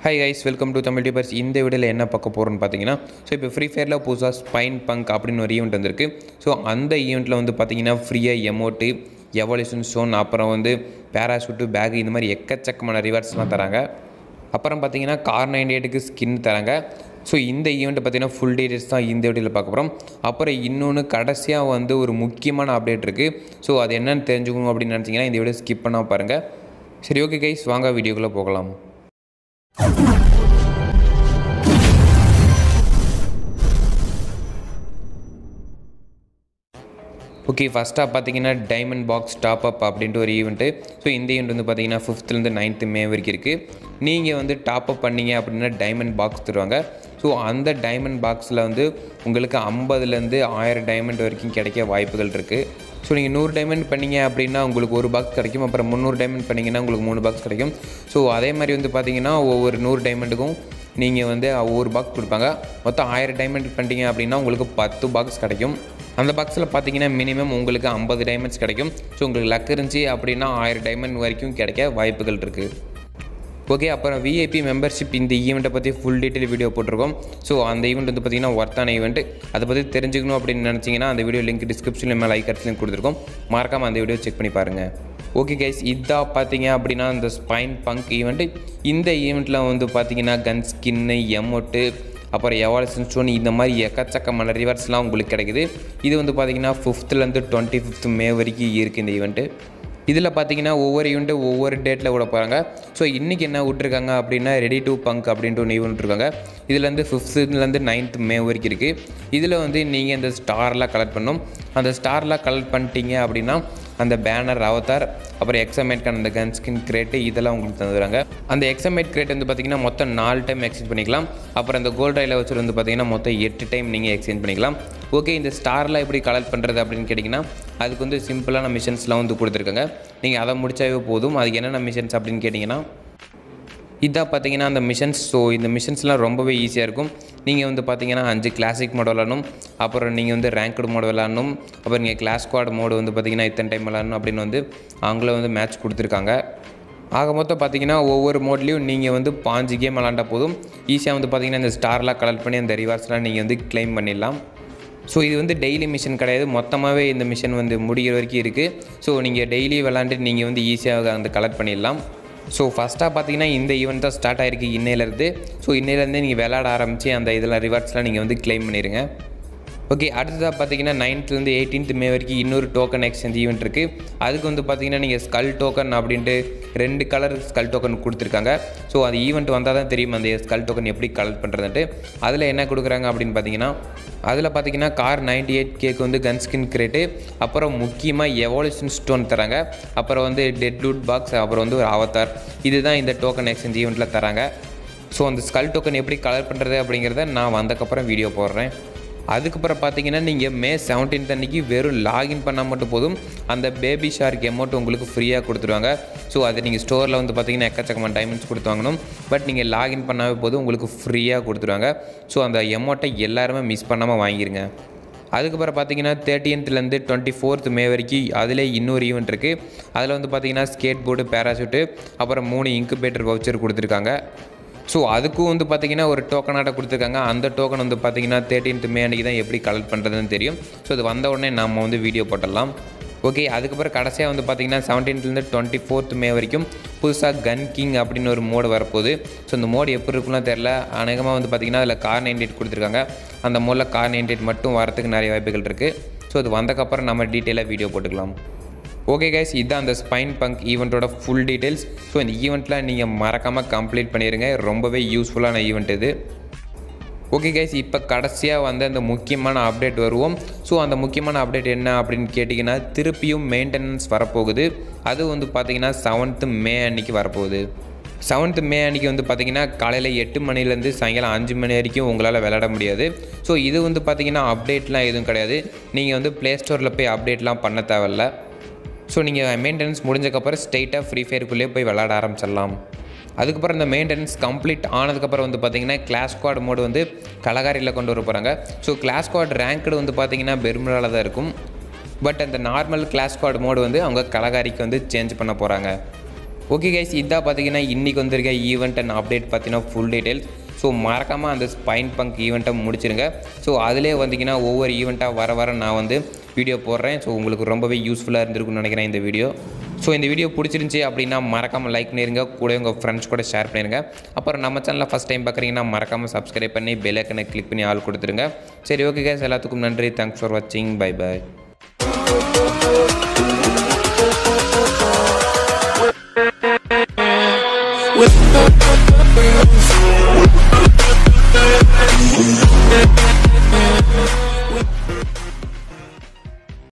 high guys welcome to Tamil tubers இந்த வீடியோவில் என்ன பார்க்க போகிறோம்னு பார்த்தீங்கன்னா ஸோ இப்போ ஃப்ரீ ஃபயரில் புதுசாக ஸ்பைன் பங்க் அப்படின்னு ஒரு ஈவெண்ட் வந்திருக்கு ஸோ அந்த ஈவெண்ட்டில் வந்து பார்த்தீங்கன்னா ஃப்ரீயாக எமோட்டு எவல்யூஷன் ஸ்டோன் அப்புறம் வந்து பேராஷூட்டு பேக் இந்த மாதிரி எக்கச்சக்கமான ரிவார்ட்ஸ்லாம் தராங்க அப்புறம் பார்த்தீங்கன்னா கார் நைன்டி எயிட்டுக்கு ஸ்கின் தராங்க ஸோ இந்த ஈவெண்ட்டை பார்த்தீங்கன்னா ஃபுல் டீட்டெயில்ஸ் தான் இந்த வீடியோவில் பார்க்க போகிறோம் அப்புறம் இன்னொன்று கடைசியாக வந்து ஒரு முக்கியமான அப்டேட் இருக்குது ஸோ அது என்னன்னு தெரிஞ்சுக்கணும் அப்படின்னு நினச்சிங்கன்னா இந்த வீடியோ ஸ்கிப் பண்ணால் பாருங்கள் சரி ஓகே கைஸ் வாங்க வீடியோக்குள்ளே போகலாம் ஓகே ஃபஸ்ட்டாக பார்த்தீங்கன்னா டைமண்ட் பாக்ஸ் டாப் அப் அப்படின்ட்டு ஒரு ஈவெண்ட்டு ஸோ இந்த ஈவெண்ட் வந்து பார்த்தீங்கன்னா ஃபிஃப்த்லேருந்து நைன்த்து மே வரைக்கும் இருக்குது நீங்கள் வந்து டாப் அப் பண்ணீங்க அப்படின்னா டைமண்ட் பாக்ஸ் தருவாங்க ஸோ அந்த டைமண்ட் பாக்ஸில் வந்து உங்களுக்கு ஐம்பதுலேருந்து ஆயிரம் டைமண்ட் வரைக்கும் கிடைக்க வாய்ப்புகள் இருக்குது ஸோ நீங்கள் நூறு டைமண்ட் பண்ணீங்க அப்படின்னா உங்களுக்கு ஒரு பாக்ஸ் கிடைக்கும் அப்புறம் முந்நூறு டைமண்ட் பண்ணிங்கன்னா உங்களுக்கு மூணு பாக்ஸ் கிடைக்கும் ஸோ அதே மாதிரி வந்து பார்த்தீங்கன்னா ஒவ்வொரு நூறு டைமண்டுக்கும் நீங்கள் வந்து ஒவ்வொரு பாக்ஸ் கொடுப்பாங்க மொத்தம் ஆயிரம் டைமண்ட் பண்ணிட்டீங்க அப்படின்னா உங்களுக்கு பத்து பாக்ஸ் கிடைக்கும் அந்த பாக்ஸில் பார்த்தீங்கன்னா மினிமம் உங்களுக்கு ஐம்பது டைமண்ட்ஸ் கிடைக்கும் ஸோ உங்களுக்கு லக் இருந்துச்சு அப்படின்னா ஆயிரம் டைமண்ட் வரைக்கும் கிடைக்க வாய்ப்புகள் இருக்குது ஓகே அப்புறம் விஐபி மெம்பர்ஷிப் இந்த ஈவெண்ட்டை பற்றி ஃபுல் டீட்டெயில் வீடியோ போட்டிருக்கோம் ஸோ அந்த ஈவெண்ட் வந்து பார்த்தீங்கன்னா ஒர்த்தான ஈவெண்ட் அதை பற்றி தெரிஞ்சுக்கணும் அப்படின்னு நினச்சிங்கன்னா அந்த வீடியோ லிங்க் டிஸ்கிரிப்ஷனில் மேலே லைக் லிங்க் கொடுத்துருக்கோம் மறக்காமல் அந்த வீடியோ செக் பண்ணி பாருங்கள் ஓகே கைஸ் இதாக பார்த்தீங்க அப்படின்னா இந்த ஸ்பைன் பங்க் ஈவெண்ட்டு இந்த ஈவெண்ட்டில் வந்து பார்த்தீங்கன்னா கன் ஸ்கின்னு எமோட்டு அப்புறம் எவால்யூஷன் ஸ்டோன் இந்த மாதிரி எக்கச்சக்கமான ரிவர்ஸ்லாம் உங்களுக்கு கிடைக்குது இது வந்து பார்த்தீங்கன்னா ஃபிஃப்த்துலேருந்து டுவெண்ட்டி ஃபிஃப்த் மே வரைக்கும் இருக்குது இந்த ஈவெண்ட்டு இதில் பார்த்தீங்கன்னா ஒவ்வொரு ஈவெண்ட்டு ஒவ்வொரு டேட்டில் விட போகிறாங்க ஸோ இன்றைக்கி என்ன விட்ருக்காங்க அப்படின்னா ரெடி டு பங்க் அப்படின்ட்டு ஒன்று ஈவெண்ட் இருக்காங்க இதுலேருந்து ஃபிஃப்த்துலேருந்து நைன்த் மே வரைக்கும் இருக்குது இதில் வந்து நீங்கள் இந்த ஸ்டார்லாம் கலெக்ட் பண்ணணும் அந்த ஸ்டார்லாம் கலெக்ட் பண்ணிட்டீங்க அப்படின்னா அந்த பேனர் அவதார் அப்புறம் எக்ஸமேட்கான அந்த கன் ஸ்கின் கிரேட்டு இதெல்லாம் உங்களுக்கு தந்துடுறாங்க அந்த எக்ஸமேட் கிரேட் வந்து பார்த்தீங்கன்னா மொத்தம் நாலு டைம் எக்ஸ்சேஞ்ச் பண்ணிக்கலாம் அப்புறம் அந்த கோல்ட் ரயில வச்சு வந்து பார்த்தீங்கன்னா மொத்தம் எட்டு டைம் நீங்கள் எக்ஸ்சேஞ்ச் பண்ணிக்கலாம் ஓகே இந்த ஸ்டார்லாம் எப்படி கலெக்ட் பண்ணுறது அப்படின்னு கேட்டிங்கன்னா அதுக்கு வந்து சிம்பிளான மிஷன்ஸ்லாம் வந்து கொடுத்துருக்காங்க நீங்கள் அதை முடிச்சாவே போதும் அதுக்கு என்னென்ன மிஷன்ஸ் அப்படின்னு கேட்டிங்கன்னா இதான் பார்த்தீங்கன்னா அந்த மிஷன்ஸ் ஸோ இந்த மிஷன்ஸ்லாம் ரொம்பவே ஈஸியாக இருக்கும் நீங்கள் வந்து பார்த்தீங்கன்னா அஞ்சு கிளாசிக் மோட் விளாடணும் அப்புறம் நீங்கள் வந்து ரேங்க்டு மோட் விளாடணும் அப்புறம் நீங்கள் கிளாஸ் ஸ்குவாட் மோடு வந்து பார்த்தீங்கன்னா இத்தனை டைம் விளாடணும் அப்படின்னு வந்து அவங்கள வந்து மேட்ச் கொடுத்துருக்காங்க ஆக மொத்தம் பார்த்தீங்கன்னா ஒவ்வொரு மோட்லேயும் நீங்கள் வந்து பாஞ்சு கேம் விளாண்டா போதும் ஈஸியாக வந்து பார்த்தீங்கன்னா இந்த ஸ்டார்லாம் கலெக்ட் பண்ணி அந்த ரிவார்ட்ஸ்லாம் நீங்கள் வந்து கிளைம் பண்ணிடலாம் ஸோ இது வந்து டெய்லி மிஷன் கிடையாது மொத்தமாகவே இந்த மிஷன் வந்து முடிகிற வரைக்கும் இருக்குது ஸோ நீங்கள் டெய்லி விளாண்டு நீங்கள் வந்து ஈஸியாக வந்து கலெக்ட் பண்ணிடலாம் ஸோ ஃபஸ்ட்டாக பார்த்தீங்கன்னா இந்த ஈவெண்ட் தான் ஸ்டார்ட் ஆகிருக்கு இன்னையிலேருந்து ஸோ இன்னையிலேருந்தே நீங்கள் விளாட ஆரம்பித்து அந்த இதெல்லாம் ரிவார்ட்ஸ்லாம் நீங்கள் வந்து கிளைம் பண்ணிடுங்க ஓகே அடுத்ததாக பார்த்தீங்கன்னா நைன்த்லேருந்து எயிட்டீன்த் மே வரைக்கும் இன்னொரு டோக்கன் எக்ஸ்சேஞ்ச் ஈவெண்ட் இருக்குது அதுக்கு வந்து பார்த்தீங்கன்னா நீங்கள் ஸ்கல் டோக்கன் அப்படின்ட்டு ரெண்டு கலர் ஸ்கல் டோக்கன் கொடுத்துருக்காங்க ஸோ அது ஈவெண்ட் வந்தால் தான் தெரியும் அந்த ஸ்கல் டோக்கன் எப்படி கலெக்ட் பண்ணுறதுன்ட்டு அதில் என்ன கொடுக்குறாங்க அப்படின்னு பார்த்தீங்கன்னா அதில் பார்த்தீங்கன்னா கார் நைன்டி எயிட் கேக்கு வந்து கன் ஸ்கின் கிரேட்டு அப்புறம் முக்கியமாக எவால்யூஷன் ஸ்டோன் தராங்க அப்புறம் வந்து டெட் லூட் பாக்ஸ் அப்புறம் வந்து ஒரு அவதார் இதுதான் இந்த டோக்கன் எக்ஸ்சேஞ்ச் ஈவெண்ட்டில் தராங்க ஸோ அந்த ஸ்கல் டோக்கன் எப்படி கலர் பண்ணுறது அப்படிங்கிறத நான் வந்தக்கப்புறம் வீடியோ போடுறேன் அதுக்கப்புறம் பார்த்தீங்கன்னா நீங்கள் மே செவன்டீன்த் அன்றைக்கி வெறும் லாகின் பண்ணால் மட்டும் போதும் அந்த பேபி ஷார்க் அமௌண்ட் உங்களுக்கு ஃப்ரீயாக கொடுத்துருவாங்க ஸோ அது நீங்கள் ஸ்டோரில் வந்து பார்த்தீங்கன்னா எக்கச்சக்கமான டைமண்ட்ஸ் கொடுத்து வாங்கணும் பட் நீங்கள் லாகின் பண்ணாவே போதும் உங்களுக்கு ஃப்ரீயாக கொடுத்துருவாங்க ஸோ அந்த அமௌண்ட்டை எல்லாருமே மிஸ் பண்ணாமல் வாங்கிருங்க அதுக்கப்புறம் பார்த்தீங்கன்னா தேர்ட்டீன்த்லேருந்து டுவெண்ட்டி ஃபோர்த் மே வரைக்கும் அதில் இன்னொரு ஈவெண்ட் இருக்குது அதில் வந்து பார்த்தீங்கன்னா ஸ்கேட் போர்டு பேராஷூட்டு அப்புறம் மூணு இன்குபேட்டர் வவுச்சர் கொடுத்துருக்காங்க ஸோ அதுக்கும் வந்து பார்த்தீங்கன்னா ஒரு டோக்கனாட்ட கொடுத்துருக்காங்க அந்த டோக்கன் வந்து பார்த்தீங்கன்னா தேர்ட்டீன்த் மே அன்றைக்கி தான் எப்படி கலெக்ட் பண்ணுறதுன்னு தெரியும் ஸோ அது வந்த உடனே நம்ம வந்து வீடியோ போட்டுடலாம் ஓகே அதுக்கப்புறம் கடைசியாக வந்து பார்த்தீங்கன்னா செவன்டீன்த்லேருந்து டுவெண்ட்டி ஃபோர்த் மே வரைக்கும் புதுசாக கன் கிங் அப்படின்னு ஒரு மோடு வரப்போகுது ஸோ இந்த மோடு எப்படி இருக்குன்னு தெரில அநேகமாக வந்து பார்த்தீங்கன்னா அதில் கார் நைன்டி எயிட் கொடுத்துருக்காங்க அந்த மோடில் கார் நைன்டி எயிட் மட்டும் வரத்துக்கு நிறைய வாய்ப்புகள் இருக்குது ஸோ அது வந்தக்கப்புறம் நம்ம டீட்டெயிலாக வீடியோ போட்டுக்கலாம் ஓகே கைஸ் இதுதான் அந்த ஸ்பைன் பங்க் ஈவெண்ட்டோட ஃபுல் டீட்டெயில்ஸ் ஸோ இந்த ஈவெண்ட்டில் நீங்கள் மறக்காமல் கம்ப்ளீட் பண்ணிடுங்க ரொம்பவே யூஸ்ஃபுல்லான ஈவெண்ட் இது ஓகே கைஸ் இப்போ கடைசியாக வந்து அந்த முக்கியமான அப்டேட் வருவோம் ஸோ அந்த முக்கியமான அப்டேட் என்ன அப்படின்னு கேட்டிங்கன்னா திருப்பியும் மெயின்டெனன்ஸ் வரப்போகுது அது வந்து பார்த்திங்கன்னா செவன்த்து மே அன்னைக்கு வரப்போகுது செவன்த்து மே அன்றைக்கி வந்து பார்த்திங்கன்னா காலையில் எட்டு மணிலேருந்து சாயங்காலம் அஞ்சு மணி வரைக்கும் உங்களால் விளையாட முடியாது ஸோ இது வந்து பார்த்திங்கன்னா அப்டேட்லாம் எதுவும் கிடையாது நீங்கள் வந்து ப்ளே ஸ்டோரில் போய் அப்டேட்லாம் பண்ண தேவையில்ல ஸோ நீங்கள் மெயின்டெனன்ஸ் முடிஞ்சக்கப்புறம் ஸ்ட்ரெயிட்டாக ஃப்ரீ ஃபயருக்குள்ளேயே போய் விளாட ஆரம்பிச்சிடலாம் அதுக்கப்புறம் இந்த மெயின்டெனன்ஸ் கம்ப்ளீட் ஆனதுக்கப்புறம் வந்து பார்த்தீங்கன்னா கிளாஸ் ஸ்குவாட் மோடு வந்து கலகாரியில் கொண்டு வர போகிறாங்க ஸோ கிளாஸ் ஸ்குவாட் ரேங்க்டு வந்து பார்த்தீங்கன்னா பெருமிழாவில் தான் இருக்கும் பட் அந்த நார்மல் கிளாஸ் ஸ்குவாட் மோடு வந்து அவங்க கலகாரிக்கு வந்து சேஞ்ச் பண்ண போகிறாங்க ஓகே கைஸ் இதான் பார்த்தீங்கன்னா இன்றைக்கி வந்திருக்க ஈவெண்ட் அண்ட் அப்டேட் பார்த்தீங்கன்னா ஃபுல் டீட்டெயில்ஸ் ஸோ மறக்காமல் அந்த ஸ்பைன் பங்க் ஈவெண்ட்டை முடிச்சிருங்க ஸோ அதிலே வந்தீங்கன்னா ஒவ்வொரு ஈவெண்ட்டாக வர வர நான் வந்து வீடியோ போடுறேன் ஸோ உங்களுக்கு ரொம்பவே யூஸ்ஃபுல்லாக இருந்திருக்கும்னு நினைக்கிறேன் இந்த வீடியோ ஸோ இந்த வீடியோ பிடிச்சிருந்துச்சி அப்படின்னா மறக்காமல் லைக் பண்ணிருங்க கூட உங்கள் ஃப்ரெண்ட்ஸ் கூட ஷேர் பண்ணிடுங்க அப்புறம் நம்ம சேனலில் ஃபஸ்ட் டைம் பார்க்குறீங்கன்னா மறக்காமல் சப்ஸ்கிரைப் பண்ணி பெல் ஐக்கனை கிளிக் பண்ணி ஆள் கொடுத்துருங்க சரி ஓகே கேஸ் எல்லாத்துக்கும் நன்றி தேங்க்ஸ் ஃபார் வாட்சிங் பை பை with